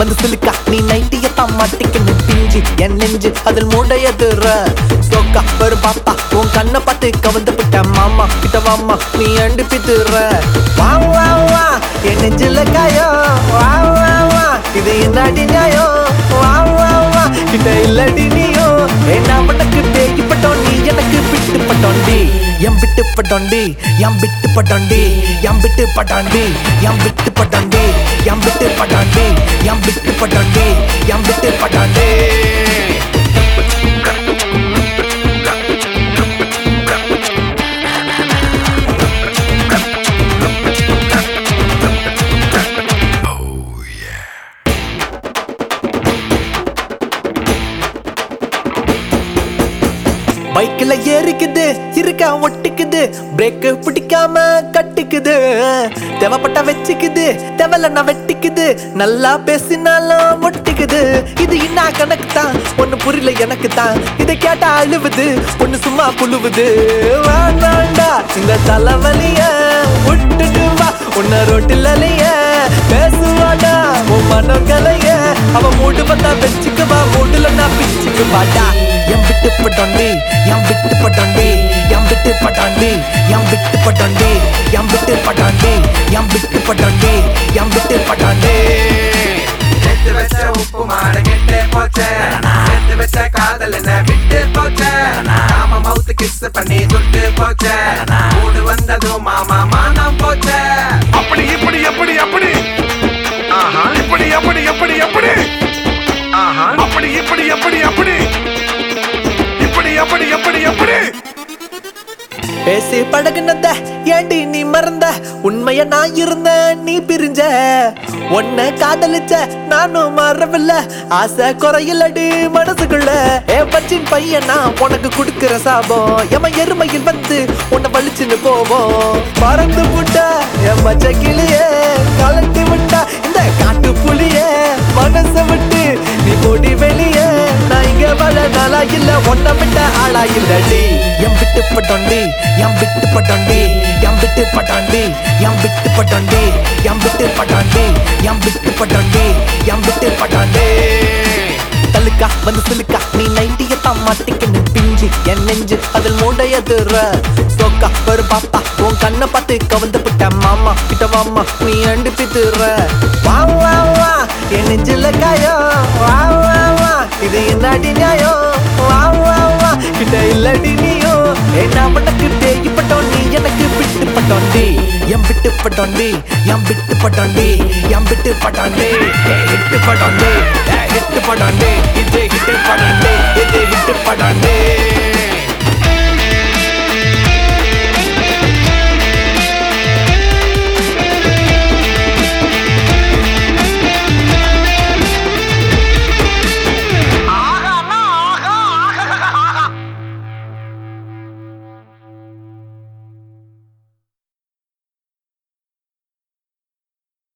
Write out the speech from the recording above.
வந்து சிலுக்கா நீ நைட்டியத்தான் மாட்டிக்கணும் பிஞ்சு என் நெஞ்சு அதில் மூடையதுற சோக்கா ஒரு பாப்பா உன் கண்ணை பார்த்து கவந்து விட்ட மாமா கிட்ட வாமா நீ அண்டு பித்துற வா வா வா என் நெஞ்சில காயம் வா வா வா இது என்னடி நியாயம் வா வா வா கிட்ட இல்லடி நீயோ என்ன உனக்கு பேய் பட்டோம் நீ எனக்கு விட்டு பட்டோண்டி எம் விட்டு பட்டோண்டி எம் விட்டு பட்டோண்டி எம் விட்டு பட்டாண்டி எம் விட்டு பட்டாண்டி எம் விட்டு பட்டாண்டி எம் விட்டு பட்டாண்டி எம் விட்டு பட்டாண்டி பைக்ல ஏறிக்குது இருக்க ஒட்டிக்குது பிரேக் பிடிக்காம கட்டிக்குது தேவைப்பட்டா வச்சுக்குது தேவையில்ல வெட்டிக்குது நல்லா பேசினாலும் ஒட்டிக்குது இது என்ன கணக்கு தான் ஒண்ணு புரியல எனக்கு தான் இதை கேட்டா அழுவுது ஒண்ணு சும்மா புழுவுது வேண்டாண்டா இந்த தலைவலிய விட்டுட்டு வா உன்ன ரோட்டில் அலைய பேசுவாடா உன் மனங்களைய அவ மூடு வந்தா வச்சுக்குவா மூடுல நான் பிச்சுக்கு வாடா எம் விட்டு பட்டாண்டி எம் விட்டு பட்டாண்டி எம் விட்டு பட்டாண்டி எம் விட்டு பட்டாண்டி எம் விட்டு பட்டாண்டி எம் விட்டு பட்டாண்டி எம் விட்டு பட்டாண்டி சேர்த்து வச்ச உப்பு மாட கெட்டு போச்சே சேர்த்து வச்ச காதல் என்ன விட்டு போச்சே நாம மவுத்து கிஸ் பண்ணி துட்டு போச்சே மூடு வந்ததும் மாமா மானம் போச்சே அப்படி இப்படி எப்படி எப்படி ஆஹா இப்படி எப்படி எப்படி எப்படி ஆஹா அப்படி இப்படி எப்படி எப்படி இப்படி எப்படி எப்படி எப்படி பேசி பழகுனத ஏண்டி நீ மறந்த உண்மைய நான் இருந்த நீ பிரிஞ்ச உன்னை காதலிச்ச நானும் மறவில்ல ஆசை குறையிலடி மனசுக்குள்ள ஏ பச்சின் பையன் நான் உனக்கு கொடுக்கிற சாபம் எம எருமையில் வந்து உன்னை வலிச்சுன்னு போவோம் பறந்து விட்டா என் பச்சை கிளியே கலட்டி விட்டா இந்த காட்டு புலியே மனச விட்டு நீ போடி வெளியே நான் இங்க வர நாளா இல்ல ஒன்ன விட்ட ஆளா இல்லடி எம் விட்டு பட்டாண்டி எம் விட்டு பட்டாண்டி எம் விட்டு பட்டாண்டி எம் விட்டு பட்டாண்டி எம் விட்டு பட்டாண்டி எம் விட்டு பட்டாண்டி எம் விட்டு பட்டாண்டி தலுக்கா வந்து சிலுக்கா நீ நைட்டியத்தான் மாட்டிக்கணும் பிஞ்சு என் நெஞ்சு அதில் மூடையதுற சோக்கா ஒரு பாப்பா உன் கண்ணை பார்த்து கவந்து விட்ட மாமா கிட்ட வாமா நீ அண்டு பித்துற வா வா வா என் நெஞ்சில காயம் வா வா வா இது என்னடி நியாயம் வா வா வா கிட்ட இல்லடி நீயோ என்ன உனக்கு பேய் பட்டோம் நீ எனக்கு விட்டு பட்டோண்டி எம் விட்டு பட்டோண்டி எம் விட்டு பட்டோண்டி எம் விட்டு பட்டாண்டி ஹிட்டு பட்டாண்டி ஹிட்டு பட்டாண்டி இது ஹிட்டு பட்டாண்டி